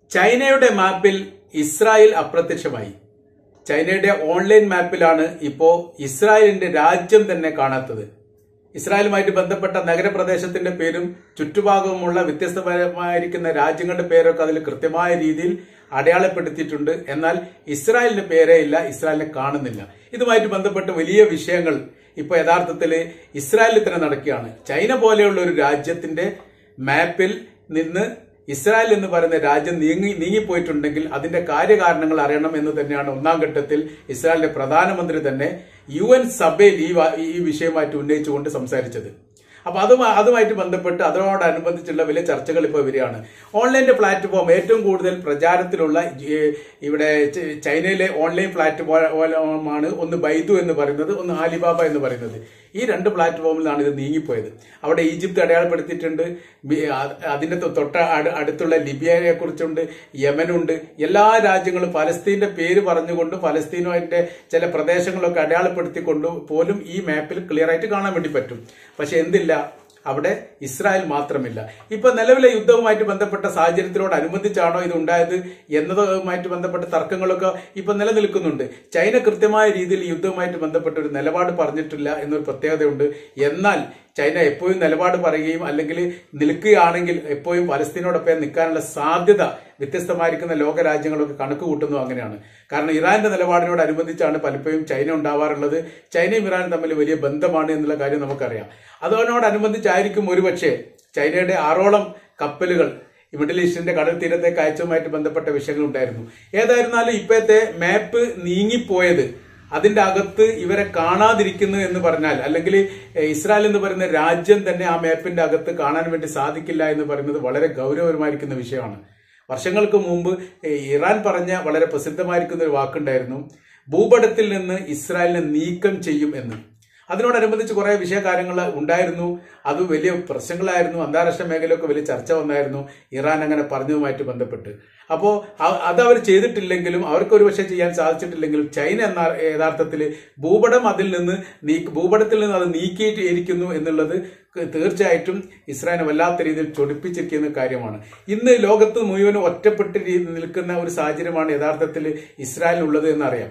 ചൈനയുടെ മാപ്പിൽ ഇസ്രായേൽ അപ്രത്യക്ഷമായി ചൈനയുടെ ഓൺലൈൻ മാപ്പിലാണ് ഇപ്പോ ഇസ്രായേലിന്റെ രാജ്യം തന്നെ കാണാത്തത് ഇസ്രായേലുമായിട്ട് ബന്ധപ്പെട്ട നഗരപ്രദേശത്തിന്റെ പേരും ചുറ്റുഭാഗവുമുള്ള വ്യത്യസ്തപരമായിരിക്കുന്ന രാജ്യങ്ങളുടെ പേരൊക്കെ അതിൽ കൃത്യമായ രീതിയിൽ അടയാളപ്പെടുത്തിയിട്ടുണ്ട് എന്നാൽ ഇസ്രായേലിന്റെ പേരേ ഇല്ല ഇസ്രായേലിനെ കാണുന്നില്ല ഇതുമായിട്ട് ബന്ധപ്പെട്ട് വലിയ വിഷയങ്ങൾ ഇപ്പൊ യഥാർത്ഥത്തിൽ ഇസ്രായേലിൽ തന്നെ നടക്കുകയാണ് ചൈന പോലെയുള്ള ഒരു രാജ്യത്തിന്റെ മാപ്പിൽ നിന്ന് ഇസ്രായേൽ എന്ന് പറയുന്ന രാജ്യം നീങ്ങി നീങ്ങിപ്പോയിട്ടുണ്ടെങ്കിൽ അതിന്റെ കാര്യകാരണങ്ങൾ അറിയണം എന്ന് തന്നെയാണ് ഒന്നാം ഘട്ടത്തിൽ ഇസ്രായേലിന്റെ പ്രധാനമന്ത്രി തന്നെ യു എൻ സഭയിൽ ഈ വ- ഈ വിഷയമായിട്ട് ഉന്നയിച്ചുകൊണ്ട് സംസാരിച്ചത് അപ്പൊ അത് അതുമായിട്ട് ബന്ധപ്പെട്ട് അതിനോടനുബന്ധിച്ചുള്ള വലിയ ചർച്ചകൾ ഇപ്പോൾ വരികയാണ് ഓൺലൈന്റെ പ്ലാറ്റ്ഫോം ഏറ്റവും കൂടുതൽ പ്രചാരത്തിലുള്ള ഈ ഇവിടെ ച- ചൈനയിലെ ഓൺലൈൻ പ്ലാറ്റ്ഫോമാണ് ഒന്ന് ബൈദു എന്ന് പറയുന്നത് ഒന്ന് ആലിബാബ എന്ന് പറയുന്നത് ഈ രണ്ട് പ്ലാറ്റ്ഫോമിലാണ് ഇത് നീങ്ങിപ്പോയത് അവിടെ ഈജിപ്ത് അടയാളപ്പെടുത്തിയിട്ടുണ്ട് ബി- അ- അതിന്റെ തൊ- തൊട്ട അട്- അടുത്തുള്ള ലിബിയയെ കുറിച്ചുണ്ട് യമനുണ്ട് എല്ലാ രാജ്യങ്ങളും ഫലസ്തീന്റെ പേര് പറഞ്ഞുകൊണ്ട് ഫലസ്തീനുമായിട്ട് ചില പ്രദേശങ്ങളൊക്കെ അടയാളപ്പെടുത്തിക്കൊണ്ട് പോലും ഈ മാപ്പിൽ ക്ലിയർ ആയിട്ട് കാണാൻ വേണ്ടി പറ്റും പക്ഷെ എന്തില്ല അവിടെ ഇസ്രായേൽ മാത്രമില്ല ഇപ്പൊ നിലവിലെ യുദ്ധവുമായിട്ട് ബന്ധപ്പെട്ട സാഹചര്യത്തിനോടനുബന്ധിച്ചാണോ ഇത് ഉണ്ടായത് എന്നതുമായിട്ട് ബന്ധപ്പെട്ട തർക്കങ്ങളൊക്കെ ഇപ്പൊ നിലനിൽക്കുന്നുണ്ട് ചൈന കൃത്യമായ രീതിയിൽ ഈ യുദ്ധവുമായിട്ട് ബന്ധപ്പെട്ട ഒരു നിലപാട് പറഞ്ഞിട്ടില്ല എന്നൊരു പ്രത്യേകതയുണ്ട് എന്നാൽ ചൈന എപ്പോഴും നിലപാട് പറയുകയും അല്ലെങ്കിൽ നിൽക്കുകയാണെങ്കിൽ എപ്പോഴും പലസ്തീനോടൊപ്പം നിൽക്കാനുള്ള സാധ്യത വ്യത്യസ്തമായിരിക്കുന്ന ലോക രാജ്യങ്ങളൊക്കെ കണക്ക് കൂട്ടുന്നു അങ്ങനെയാണ് കാരണം ഇറാന്റെ നിലപാടിനോടനുബന്ധിച്ചാണ് പലപ്പോഴും ചൈന ഉണ്ടാവാറുള്ളത് ചൈനയും ഇറാനും തമ്മിൽ വലിയ ബന്ധമാണ് എന്നുള്ള കാര്യം നമുക്കറിയാം അതോടനുബന്ധിച്ചായിരിക്കും ഒരുപക്ഷെ ചൈനയുടെ ആറോളം കപ്പലുകൾ ഈ മിഡിൽ ഈസ്റ്റിന്റെ കടൽ തീരത്തേക്ക് അയച്ചതുമായിട്ട് ബന്ധപ്പെട്ട വിഷയങ്ങൾ ഉണ്ടായിരുന്നു ഏതായിരുന്നാലും ഇപ്പോഴത്തെ മാപ്പ് നീങ്ങിപ്പോയത് അതിന്റെ അകത്ത് ഇവരെ കാണാതിരിക്കുന്നു എന്ന് പറഞ്ഞാൽ അല്ലെങ്കിൽ ഏഹ്, ഇസ്രായേൽ എന്ന് പറയുന്ന രാജ്യം തന്നെ ആ മാപ്പിന്റെ അകത്ത് കാണാൻ വേണ്ടി സാധിക്കില്ല എന്ന് പറയുന്നത് വളരെ ഗൗരവമായിരിക്കുന്ന വിഷയമാണ് വർഷങ്ങൾക്ക് മുമ്പ് ഏഹ്, ഇറാൻ പറഞ്ഞ വളരെ പ്രസിദ്ധമായിരിക്കുന്ന ഒരു വാക്കുണ്ടായിരുന്നു ഭൂപടത്തിൽ നിന്ന് ഇസ്രായേലിനെ നീക്കം ചെയ്യും എന്ന് അതിനോടനുബന്ധിച്ച് കുറെ വിഷയകാര്യങ്ങൾ ഉണ്ടായിരുന്നു അത് വലിയ പ്രശ്നങ്ങളായിരുന്നു അന്താരാഷ്ട്ര മേഖലയൊക്കെ വലിയ ചർച്ച വന്നായിരുന്നു ഇറാൻ അങ്ങനെ പറഞ്ഞതുമായിട്ട് ബന്ധപ്പെട്ട് അപ്പോൾ അത് അവർ ചെയ്തിട്ടില്ലെങ്കിലും അവർക്ക് ഒരു പക്ഷേ ചെയ്യാൻ സാധിച്ചിട്ടില്ലെങ്കിലും ചൈന എന്ന യഥാർത്ഥത്തിൽ ഭൂപടം അതിൽ നിന്ന് നീക്ക് ഭൂപടത്തിൽ നിന്ന് അത് നീക്കിയിട്ട് ഇരിക്കുന്നു എന്നുള്ളത് തീർച്ചയായിട്ടും ഇസ്രായേലിനെ വല്ലാത്ത രീതിയിൽ ചൊടിപ്പിച്ചിരിക്കുന്ന കാര്യമാണ് ഇന്ന് ലോകത്ത് മുഴുവനും ഒറ്റപ്പെട്ട് രീ- നിൽക്കുന്ന ഒരു സാഹചര്യമാണ് യഥാർത്ഥത്തിൽ ഇസ്രായേലിനുള്ളത് എന്നറിയാം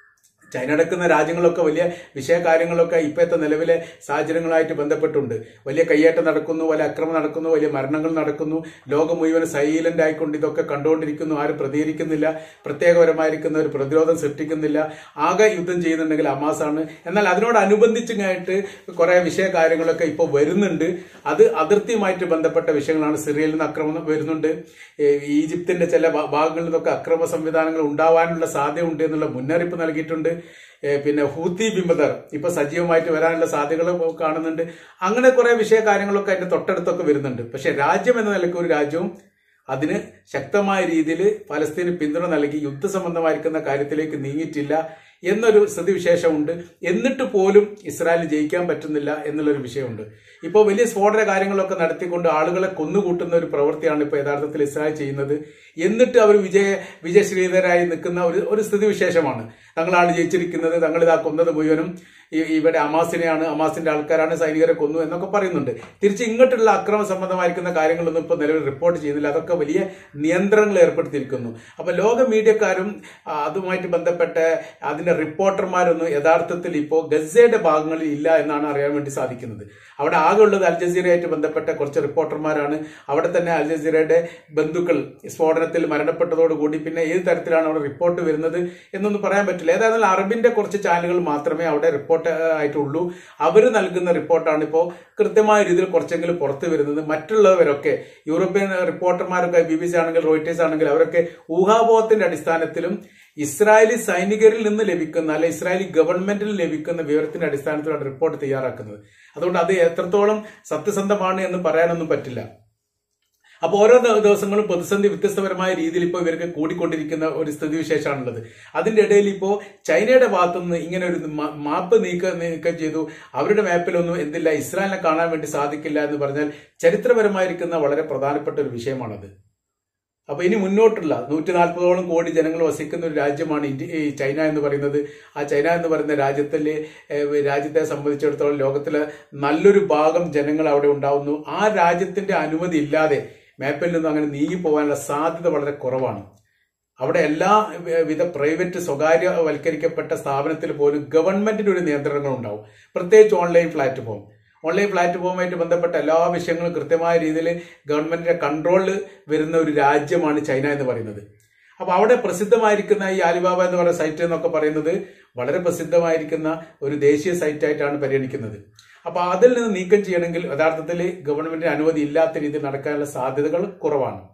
ചൈന അടക്കുന്ന രാജ്യങ്ങളൊക്കെ വലിയ വിഷയകാര്യങ്ങളൊക്കെ ഇപ്പോഴത്തെ നിലവിലെ സാഹചര്യങ്ങളായിട്ട് ബന്ധപ്പെട്ടുണ്ട് വലിയ കയ്യേറ്റം നടക്കുന്നു വലിയ അക്രമം നടക്കുന്നു വലിയ മരണങ്ങൾ നടക്കുന്നു ലോകം മുഴുവൻ സൈലന്റ് ആയിക്കൊണ്ട് ഇതൊക്കെ കണ്ടുകൊണ്ടിരിക്കുന്നു ആരും പ്രതികരിക്കുന്നില്ല പ്രത്യേകപരമായിരിക്കുന്ന ഒരു പ്രതിരോധം സൃഷ്ടിക്കുന്നില്ല ആകെ യുദ്ധം ചെയ്യുന്നുണ്ടെങ്കിൽ അമാസാണ് എന്നാൽ അതിനോടനുബന്ധിച്ചായിട്ട് കുറെ വിഷയകാര്യങ്ങളൊക്കെ ഇപ്പോൾ വരുന്നുണ്ട് അത് അതിർത്തിയുമായിട്ട് ബന്ധപ്പെട്ട വിഷയങ്ങളാണ് സിറിയയിൽ നിന്ന് അക്രമം വരുന്നുണ്ട് ഏ, ഈജിപ്തിന്റെ ചില ഭാ- ഭാഗങ്ങളിൽ നിന്നൊക്കെ അക്രമ സംവിധാനങ്ങൾ ഉണ്ടാവാനുള്ള സാധ്യതയുണ്ട് എന്നുള്ള മുന്നറിയിപ്പ് നൽകിയിട്ടുണ്ട് ഏ, പിന്നെ ഹൂത്തി ബിംബദർ ഇപ്പൊ സജീവമായിട്ട് വരാനുള്ള സാധ്യതകൾ കാണുന്നുണ്ട് അങ്ങനെ കുറെ വിഷയ കാര്യങ്ങളൊക്കെ അതിന്റെ തൊട്ടടുത്തൊക്കെ വരുന്നുണ്ട് പക്ഷെ രാജ്യം എന്ന നിലയ്ക്ക് ഒരു രാജ്യവും അതിന് ശക്തമായ രീതിയിൽ പലസ്തീന് പിന്തുണ നൽകി യുദ്ധസംബന്ധമായിരിക്കുന്ന കാര്യത്തിലേക്ക് നീങ്ങിയിട്ടില്ല എന്നൊരു സ്ഥിതിവിശേഷമുണ്ട് എന്നിട്ട് പോലും ഇസ്രായേൽ ജയിക്കാൻ പറ്റുന്നില്ല എന്നുള്ളൊരു വിഷയമുണ്ട് ഇപ്പോൾ വലിയ സ്ഫോടന കാര്യങ്ങളൊക്കെ നടത്തിക്കൊണ്ട് ആളുകളെ കൊന്നുകൂട്ടുന്ന ഒരു പ്രവൃത്തിയാണ് ഇപ്പോൾ യഥാർത്ഥത്തിൽ ഇസ്രായേൽ ചെയ്യുന്നത് എന്നിട്ട് അവർ വിജയ വിജയശ്രീധരായി നിൽക്കുന്ന ഒരു ഒരു സ്ഥിതിവിശേഷമാണ് തങ്ങളാണ് ജയിച്ചിരിക്കുന്നത് തങ്ങൾ ഇതാ കൊന്നത് മുഴുവനും ഈ- ഇവിടെ അമാസിനെയാണ് അമാസിന്റെ ആൾക്കാരാണ് സൈനികരെ കൊന്നു എന്നൊക്കെ പറയുന്നുണ്ട് തിരിച്ച് ഇങ്ങോട്ടുള്ള അക്രമ സംബന്ധമായിരിക്കുന്ന കാര്യങ്ങളൊന്നും ഇപ്പോൾ നിലവിൽ റിപ്പോർട്ട് ചെയ്യുന്നില്ല അതൊക്കെ വലിയ നിയന്ത്രണങ്ങൾ ഏർപ്പെടുത്തിയിരിക്കുന്നു അപ്പൊ ലോക മീഡിയക്കാരും ആ, അതുമായിട്ട് ബന്ധപ്പെട്ട അതിന്റെ റിപ്പോർട്ടർമാരൊന്നും യഥാർത്ഥത്തിൽ ഇപ്പോൾ ഗസയുടെ ഭാഗങ്ങളിൽ ഇല്ല എന്നാണ് അറിയാൻ വേണ്ടി സാധിക്കുന്നത് അവിടെ ആകെ ഉള്ളത് അൽ ജസീറയായിട്ട് ബന്ധപ്പെട്ട കുറച്ച് റിപ്പോർട്ടർമാരാണ് അവിടെ തന്നെ അൽ ജസീറയുടെ ബന്ധുക്കൾ ഈ സ്ഫോടനത്തിൽ മരണപ്പെട്ടതോടുകൂടി പിന്നെ ഏത് തരത്തിലാണ് അവിടെ റിപ്പോർട്ട് വരുന്നത് എന്നൊന്നും പറയാൻ പറ്റില്ല ഏതായാലും അറബിന്റെ കുറച്ച് ചാനലുകൾ മാത്രമേ അവിടെ റിപ്പോർട്ട് ആയിട്ടുള്ളൂ അവർ നൽകുന്ന റിപ്പോർട്ടാണ് ഇപ്പോൾ കൃത്യമായ രീതിയിൽ കുറച്ചെങ്കിലും പുറത്തു വരുന്നത് മറ്റുള്ളവരൊക്കെ യൂറോപ്യൻ റിപ്പോർട്ടർമാരൊക്കെ ബി ബി സി ആണെങ്കിൽ റോയിറ്റേഴ്സ് ആണെങ്കിൽ അവരൊക്കെ ഊഹാപോഹത്തിന്റെ അടിസ്ഥാനത്തിലും ഇസ്രായേലി സൈനികരിൽ നിന്ന് ലഭിക്കുന്ന അല്ലെ ഇസ്രായേലി ഗവൺമെന്റിൽ ലഭിക്കുന്ന വിവരത്തിന്റെ അടിസ്ഥാനത്തിലാണ് റിപ്പോർട്ട് തയ്യാറാക്കുന്നത് അതുകൊണ്ട് അത് എത്രത്തോളം സത്യസന്ധമാണ് എന്ന് പറയാനൊന്നും പറ്റില്ല അപ്പോൾ ഓരോ ദ- ദിവസങ്ങളും പ്രതിസന്ധി വ്യത്യസ്തപരമായ രീതിയിൽ ഇപ്പോൾ ഇവർക്ക് കൂടിക്കൊണ്ടിരിക്കുന്ന ഒരു സ്ഥിതിവിശേഷമാണുള്ളത് അതിന്റെ ഇടയിൽ ഇപ്പോൾ ചൈനയുടെ ഭാഗത്തുനിന്ന് ഇങ്ങനെ ഒരു മ- മാപ്പ് നീക്ക നീക്കം ചെയ്തു അവരുടെ മാപ്പിലൊന്നും എന്തില്ല ഇസ്രായേലിനെ കാണാൻ വേണ്ടി സാധിക്കില്ല എന്ന് പറഞ്ഞാൽ ചരിത്രപരമായിരിക്കുന്ന വളരെ പ്രധാനപ്പെട്ട ഒരു വിഷയമാണത് അപ്പൊ ഇനി മുന്നോട്ടുള്ള നൂറ്റി നാൽപ്പതോളം കോടി ജനങ്ങൾ വസിക്കുന്ന ഒരു രാജ്യമാണ് ഇന്ത്യ ഈ ചൈന എന്ന് പറയുന്നത് ആ ചൈന എന്ന് പറയുന്ന രാജ്യത്തിലെ ഏഹ്, രാജ്യത്തെ സംബന്ധിച്ചിടത്തോളം ലോകത്തിലെ നല്ലൊരു ഭാഗം ജനങ്ങൾ അവിടെ ഉണ്ടാവുന്നു ആ രാജ്യത്തിന്റെ അനുമതി ഇല്ലാതെ മാപ്പിൽ നിന്നും അങ്ങനെ നീങ്ങി പോകാനുള്ള സാധ്യത വളരെ കുറവാണ് അവിടെ എല്ലാ വിധ പ്രൈവറ്റ് സ്വകാര്യവൽക്കരിക്കപ്പെട്ട സ്ഥാപനത്തിൽ പോലും ഗവൺമെന്റിന്റെ ഒരു നിയന്ത്രണങ്ങൾ ഉണ്ടാവും പ്രത്യേകിച്ച് ഓൺലൈൻ പ്ലാറ്റ്ഫോം ഓൺലൈൻ പ്ലാറ്റ്ഫോമുമായിട്ട് ബന്ധപ്പെട്ട എല്ലാ വിഷയങ്ങളും കൃത്യമായ രീതിയിൽ ഗവൺമെന്റിന്റെ കൺട്രോളിൽ വരുന്ന ഒരു രാജ്യമാണ് ചൈന എന്ന് പറയുന്നത് അപ്പൊ അവിടെ പ്രസിദ്ധമായിരിക്കുന്ന ഈ ആലിബാബ എന്ന് പറയുന്ന സൈറ്റ് എന്നൊക്കെ പറയുന്നത് വളരെ പ്രസിദ്ധമായിരിക്കുന്ന ഒരു ദേശീയ സൈറ്റായിട്ടാണ് പരിഗണിക്കുന്നത് അപ്പൊ അതിൽ നിന്ന് നീക്കം ചെയ്യണമെങ്കിൽ യഥാർത്ഥത്തിൽ ഗവൺമെന്റിന് അനുമതി ഇല്ലാത്ത രീതിയിൽ നടക്കാനുള്ള സാധ്യതകൾ കുറവാണ്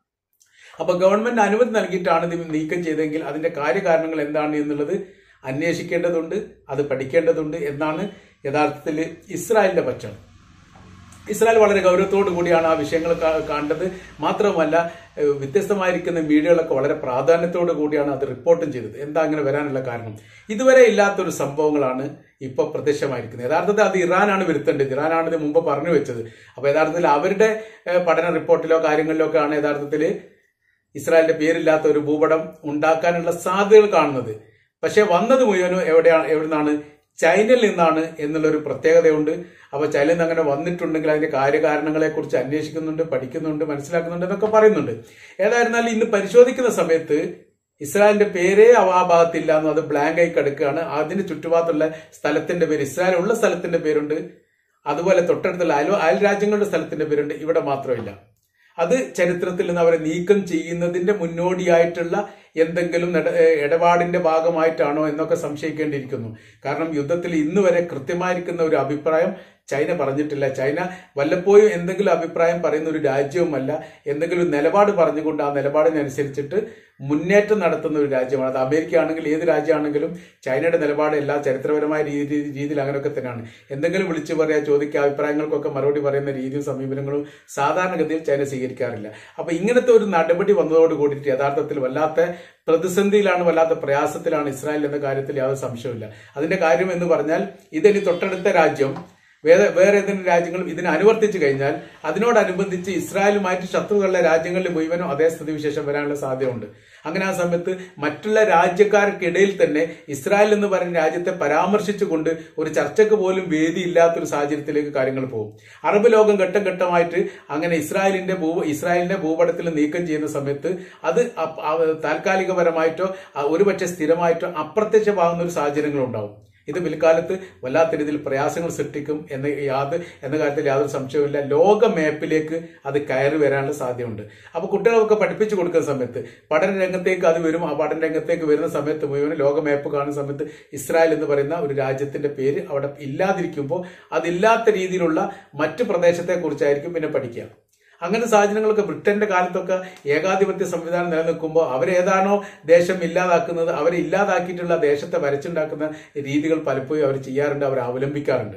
അപ്പൊ ഗവൺമെന്റ് അനുമതി നൽകിയിട്ടാണ് ഇത് നീക്കം ചെയ്തെങ്കിൽ അതിന്റെ കാര്യകാരണങ്ങൾ എന്താണ് എന്നുള്ളത് അന്വേഷിക്കേണ്ടതുണ്ട് അത് പഠിക്കേണ്ടതുണ്ട് എന്നാണ് യഥാർത്ഥത്തിൽ ഇസ്രായേലിന്റെ പക്ഷം ഇസ്രായേൽ വളരെ ഗൗരവത്തോടു കൂടിയാണ് ആ വിഷയങ്ങൾ കാ- കണ്ടത് മാത്രമല്ല ഏഹ് വ്യത്യസ്തമായിരിക്കുന്ന മീഡിയകളൊക്കെ വളരെ പ്രാധാന്യത്തോടു കൂടിയാണ് അത് റിപ്പോർട്ടും ചെയ്തത് എന്താ അങ്ങനെ വരാനുള്ള കാരണം ഇതുവരെ ഇല്ലാത്തൊരു സംഭവങ്ങളാണ് ഇപ്പൊ പ്രത്യക്ഷമായിരിക്കുന്നത് യഥാർത്ഥത്തിൽ അത് ഇറാനാണ് വരുത്തേണ്ടത് ഇറാനാണ് ഇത് മുമ്പ് പറഞ്ഞു വെച്ചത് അപ്പൊ യഥാർത്ഥത്തിൽ അവരുടെ ഏഹ് പഠന റിപ്പോർട്ടിലോ കാര്യങ്ങളിലോ ഒക്കെ ആണ് യഥാർത്ഥത്തിൽ ഇസ്രായേലിന്റെ പേരില്ലാത്ത ഒരു ഭൂപടം ഉണ്ടാക്കാനുള്ള സാധ്യതകൾ കാണുന്നത് പക്ഷെ വന്നത് മുഴുവനും എവിടെയാണ് എവിടുന്നാണ് ചൈനയിൽ നിന്നാണ് എന്നുള്ളൊരു പ്രത്യേകതയുണ്ട് അപ്പൊ ചൈനയിൽ നിന്ന് അങ്ങനെ വന്നിട്ടുണ്ടെങ്കിൽ അതിന്റെ കാര്യകാരണങ്ങളെ കുറിച്ച് അന്വേഷിക്കുന്നുണ്ട് പഠിക്കുന്നുണ്ട് മനസ്സിലാക്കുന്നുണ്ട് എന്നൊക്കെ പറയുന്നുണ്ട് ഏതായിരുന്നാലും ഇന്ന് പരിശോധിക്കുന്ന സമയത്ത് ഇസ്രായേലിന്റെ പേരേ ആ ആ ഭാഗത്തില്ല എന്നും അത് ബ്ലാങ്ക് ആയി കിടക്കുകയാണ് അതിന് ചുറ്റുഭാഗത്തുള്ള സ്ഥലത്തിന്റെ പേര് ഇസ്രായേൽ ഉള്ള സ്ഥലത്തിന്റെ പേരുണ്ട് അതുപോലെ തൊട്ടടുത്തുള്ള അയൽ അയൽ രാജ്യങ്ങളുടെ സ്ഥലത്തിന്റെ പേരുണ്ട് ഇവിടെ മാത്രമില്ല അത് ചരിത്രത്തിൽ നിന്ന് അവരെ നീക്കം ചെയ്യുന്നതിന്റെ മുന്നോടിയായിട്ടുള്ള എന്തെങ്കിലും നട- ഏഹ് ഇടപാടിന്റെ ഭാഗമായിട്ടാണോ എന്നൊക്കെ സംശയിക്കേണ്ടിയിരിക്കുന്നു കാരണം യുദ്ധത്തിൽ ഇന്ന് വരെ കൃത്യമായിരിക്കുന്ന ഒരു അഭിപ്രായം ചൈന പറഞ്ഞിട്ടില്ല ചൈന വല്ലപ്പോഴും എന്തെങ്കിലും അഭിപ്രായം പറയുന്ന ഒരു രാജ്യവുമല്ല എന്തെങ്കിലും നിലപാട് പറഞ്ഞുകൊണ്ട് ആ നിലപാടിനനുസരിച്ചിട്ട് മുന്നേറ്റം നടത്തുന്ന ഒരു രാജ്യമാണ് അത് അമേരിക്ക ആണെങ്കിൽ ഏത് രാജ്യമാണെങ്കിലും ചൈനയുടെ നിലപാട് എല്ലാ ചരിത്രപരമായ രീതി രീതിയിൽ അങ്ങനെയൊക്കെ തന്നെയാണ് എന്തെങ്കിലും വിളിച്ചു പറയാ ചോദിക്കുക അഭിപ്രായങ്ങൾക്കൊക്കെ മറുപടി പറയുന്ന രീതിയും സമീപനങ്ങളും സാധാരണഗതിയിൽ ചൈന സ്വീകരിക്കാറില്ല അപ്പൊ ഇങ്ങനത്തെ ഒരു നടപടി വന്നതോട് കൂടിയിട്ട് യഥാർത്ഥത്തിൽ വല്ലാത്ത പ്രതിസന്ധിയിലാണ് വല്ലാത്ത പ്രയാസത്തിലാണ് ഇസ്രായേൽ എന്ന കാര്യത്തിൽ യാതൊരു സംശയമില്ല അതിന്റെ കാര്യം എന്ന് പറഞ്ഞാൽ ഇതിന് തൊട്ടടുത്ത രാജ്യം വേറെ വേറെ ഏതെങ്കിലും രാജ്യങ്ങളും ഇതിനെ അനുവർത്തിച്ചു കഴിഞ്ഞാൽ അതിനോടനുബന്ധിച്ച് ഇസ്രായേലുമായിട്ട് ശത്രുക്കളുടെ രാജ്യങ്ങളിൽ മുഴുവനും അതേ സ്ഥിതിവിശേഷം വരാനുള്ള സാധ്യതയുണ്ട് അങ്ങനെ ആ സമയത്ത് മറ്റുള്ള രാജ്യക്കാർക്കിടയിൽ തന്നെ ഇസ്രായേൽ എന്ന് പറയുന്ന രാജ്യത്തെ പരാമർശിച്ചുകൊണ്ട് ഒരു ചർച്ചയ്ക്ക് പോലും വേദിയില്ലാത്തൊരു സാഹചര്യത്തിലേക്ക് കാര്യങ്ങൾ പോകും അറബ് ലോകം ഘട്ടം ഘട്ടമായിട്ട് അങ്ങനെ ഇസ്രായേലിന്റെ ഭൂ ഇസ്രായേലിന്റെ ഭൂപടത്തിൽ നീക്കം ചെയ്യുന്ന സമയത്ത് അത് അപ്- ആ താൽക്കാലികപരമായിട്ടോ ആ ഒരുപക്ഷെ സ്ഥിരമായിട്ടോ അപ്രത്യക്ഷമാകുന്ന ഒരു സാഹചര്യങ്ങൾ ഉണ്ടാവും ഇത് പിൽക്കാലത്ത് വല്ലാത്ത രീതിയിൽ പ്രയാസങ്ങൾ സൃഷ്ടിക്കും എന്ന് യാത് എന്ന കാര്യത്തിൽ യാതൊരു സംശയവുമില്ല ലോക മാപ്പിലേക്ക് അത് കയറി വരാനുള്ള സാധ്യതയുണ്ട് അപ്പൊ കുട്ടികളൊക്കെ പഠിപ്പിച്ചു കൊടുക്കുന്ന സമയത്ത് പഠന രംഗത്തേക്ക് അത് വരും ആ പഠന രംഗത്തേക്ക് വരുന്ന സമയത്ത് മുഴുവൻ ലോക മാപ്പ് കാണുന്ന സമയത്ത് ഇസ്രായേൽ എന്ന് പറയുന്ന ഒരു രാജ്യത്തിന്റെ പേര് അവിടെ ഇല്ലാതിരിക്കുമ്പോൾ അതില്ലാത്ത രീതിയിലുള്ള മറ്റു പ്രദേശത്തെ കുറിച്ചായിരിക്കും പിന്നെ പഠിക്കുക അങ്ങനെ സാഹചര്യങ്ങളൊക്കെ ബ്രിട്ടന്റെ കാലത്തൊക്കെ ഏകാധിപത്യ സംവിധാനം നിലനിൽക്കുമ്പോൾ അവരേതാണോ ദേശം ഇല്ലാതാക്കുന്നത് അവരെ ഇല്ലാതാക്കിയിട്ടുള്ള ദേശത്തെ വരച്ചുണ്ടാക്കുന്ന രീതികൾ പലപ്പോഴും അവർ ചെയ്യാറുണ്ട് അവർ അവലംബിക്കാറുണ്ട്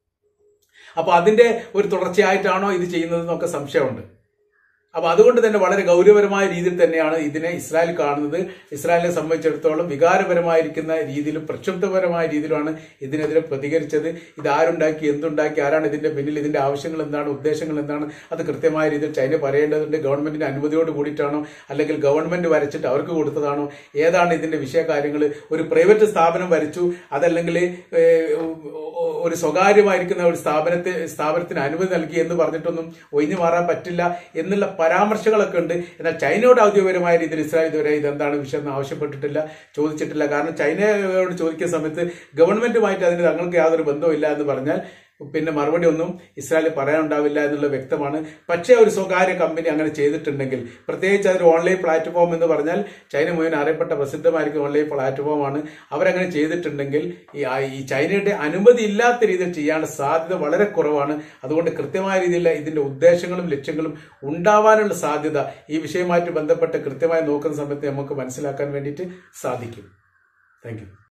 അപ്പൊ അതിന്റെ ഒരു തുടർച്ചയായിട്ടാണോ ഇത് ചെയ്യുന്നതെന്നൊക്കെ സംശയമുണ്ട് അപ്പൊ അതുകൊണ്ട് തന്നെ വളരെ ഗൗരവപരമായ രീതിയിൽ തന്നെയാണ് ഇതിനെ ഇസ്രായേൽ കാണുന്നത് ഇസ്രായേലിനെ സംബന്ധിച്ചിടത്തോളം വികാരപരമായിരിക്കുന്ന രീതിയിലും പ്രക്ഷുബ്ധപരമായ രീതിയിലുമാണ് ഇതിനെതിരെ പ്രതികരിച്ചത് ഇത് ആരുണ്ടാക്കി എന്തുണ്ടാക്കി ആരാണ് ഇതിന്റെ പിന്നിൽ ഇതിന്റെ ആവശ്യങ്ങൾ എന്താണ് ഉദ്ദേശങ്ങൾ എന്താണ് അത് കൃത്യമായ രീതിയിൽ ചൈന പറയേണ്ടതുണ്ട് ഗവൺമെന്റിന്റെ അനുമതിയോട് കൂടിയിട്ടാണോ അല്ലെങ്കിൽ ഗവൺമെന്റ് വരച്ചിട്ട് അവർക്ക് കൊടുത്തതാണോ ഏതാണ് ഇതിന്റെ വിഷയകാര്യങ്ങൾ ഒരു പ്രൈവറ്റ് സ്ഥാപനം വരച്ചു അതല്ലെങ്കിൽ ഏഹ്, ഒരു സ്വകാര്യമായിരിക്കുന്ന ഒരു സ്ഥാപനത്തെ സ്ഥാപനത്തിന് അനുമതി നൽകി എന്ന് പറഞ്ഞിട്ടൊന്നും ഒഴിഞ്ഞു മാറാൻ പറ്റില്ല എന്നുള്ള പരാമർശങ്ങളൊക്കെ ഉണ്ട് എന്നാൽ ചൈനയോട് ഔദ്യോഗികപരമായ രീതിയിൽ ഇസ്രായേൽ ഇതുവരെ ഇതെന്താണ് വിഷയം എന്ന് ആവശ്യപ്പെട്ടിട്ടില്ല ചോദിച്ചിട്ടില്ല കാരണം ചൈനയോട് ചോദിക്കുന്ന സമയത്ത് ഗവൺമെന്റുമായിട്ട് അതിന് തങ്ങൾക്ക് യാതൊരു ബന്ധവുമില്ല എന്ന് പറഞ്ഞാൽ പിന്നെ മറുപടി ഒന്നും ഇസ്രായേൽ പറയാനുണ്ടാവില്ല എന്നുള്ള വ്യക്തമാണ് പക്ഷേ ഒരു സ്വകാര്യ കമ്പനി അങ്ങനെ ചെയ്തിട്ടുണ്ടെങ്കിൽ പ്രത്യേകിച്ച് അതൊരു ഓൺലൈൻ പ്ലാറ്റ്ഫോം എന്ന് പറഞ്ഞാൽ ചൈന മുഴുവൻ അറിയപ്പെട്ട പ്രസിദ്ധമായിരിക്കും ഓൺലൈൻ പ്ലാറ്റ്ഫോമാണ് അവരങ്ങനെ ചെയ്തിട്ടുണ്ടെങ്കിൽ ഈ ആ- ഈ ചൈനയുടെ അനുമതി ഇല്ലാത്ത രീതിയിൽ ചെയ്യാനുള്ള സാധ്യത വളരെ കുറവാണ് അതുകൊണ്ട് കൃത്യമായ രീതിയിലുള്ള ഇതിന്റെ ഉദ്ദേശങ്ങളും ലക്ഷ്യങ്ങളും ഉണ്ടാവാനുള്ള സാധ്യത ഈ വിഷയവുമായിട്ട് ബന്ധപ്പെട്ട് കൃത്യമായി നോക്കുന്ന സമയത്ത് നമുക്ക് മനസ്സിലാക്കാൻ വേണ്ടിയിട്ട് സാധിക്കും താങ്ക് യു